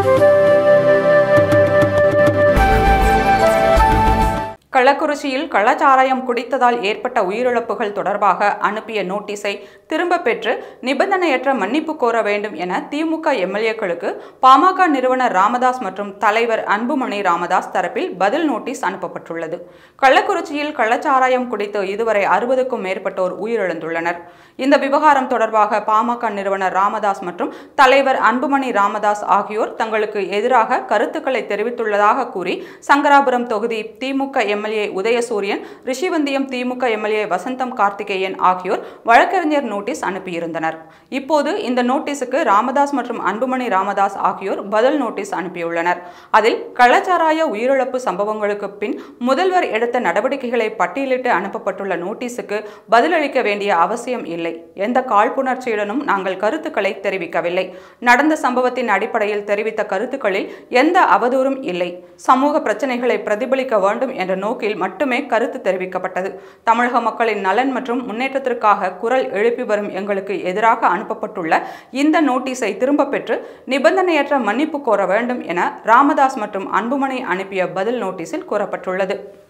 கள்ளக்குறிச்சியில் கள்ளச்சாராயம் குடித்ததால் ஏற்பட்ட உயிரிழப்புகள் தொடர்பாக அனுப்பிய நோட்டீஸை திரும்ப பெற்று நிபந்தனையற்ற மன்னிப்பு கோர வேண்டும் என திமுக எம்எல்ஏக்களுக்கு பாமக நிறுவனர் ராமதாஸ் மற்றும் தலைவர் அன்புமணி ராமதாஸ் தரப்பில் பதில் நோட்டீஸ் அனுப்பப்பட்டுள்ளது கள்ளக்குறிச்சியில் கள்ளச்சாராயம் குடித்து இதுவரை அறுபதுக்கும் மேற்பட்டோர் உயிரிழந்துள்ளனர் இந்த விவகாரம் தொடர்பாக பாமக நிறுவனர் ராமதாஸ் மற்றும் தலைவர் அன்புமணி ராமதாஸ் ஆகியோர் தங்களுக்கு எதிராக கருத்துக்களை தெரிவித்துள்ளதாக கூறி சங்கராபுரம் தொகுதி திமுக எம்எல்ஏ உதயசூரியன் ரிஷிவந்தியம் திமுக எம்எல்ஏ வசந்தம் கார்த்திகேயன் ஆகியோர் வழக்கறிஞர் நோட்டீஸ் அனுப்பியிருந்தனர் இப்போது இந்த நோட்டீஸுக்கு ராமதாஸ் மற்றும் அன்புமணி ராமதாஸ் ஆகியோர் பதில் நோட்டீஸ் அனுப்பியுள்ளனர் அதில் கள்ளச்சாராய உயிரிழப்பு சம்பவங்களுக்கு பின் முதல்வர் எடுத்த நடவடிக்கைகளை பட்டியலிட்டு அனுப்பப்பட்டுள்ள நோட்டீஸுக்கு பதிலளிக்க வேண்டிய அவசியம் இல்லை எந்த காழ்ப்புணர்ச்சியுடனும் நாங்கள் கருத்துக்களை தெரிவிக்கவில்லை நடந்த சம்பவத்தின் அடிப்படையில் தெரிவித்த கருத்துக்களில் எந்த அவதூறும் இல்லை சமூக பிரச்சனைகளை பிரதிபலிக்க வேண்டும் என்ற நோக்கில் மட்டுமே கருத்து தெரிவிக்கப்பட்டது தமிழக மக்களின் நலன் மற்றும் முன்னேற்றத்திற்காக குரல் எழுப்பி வரும் எங்களுக்கு எதிராக அனுப்பப்பட்டுள்ள இந்த நோட்டீஸை திரும்ப பெற்று நிபந்தனையற்ற மன்னிப்பு கோர வேண்டும் என ராமதாஸ் மற்றும் அன்புமணி அனுப்பிய பதில் நோட்டீஸில் கூறப்பட்டுள்ளது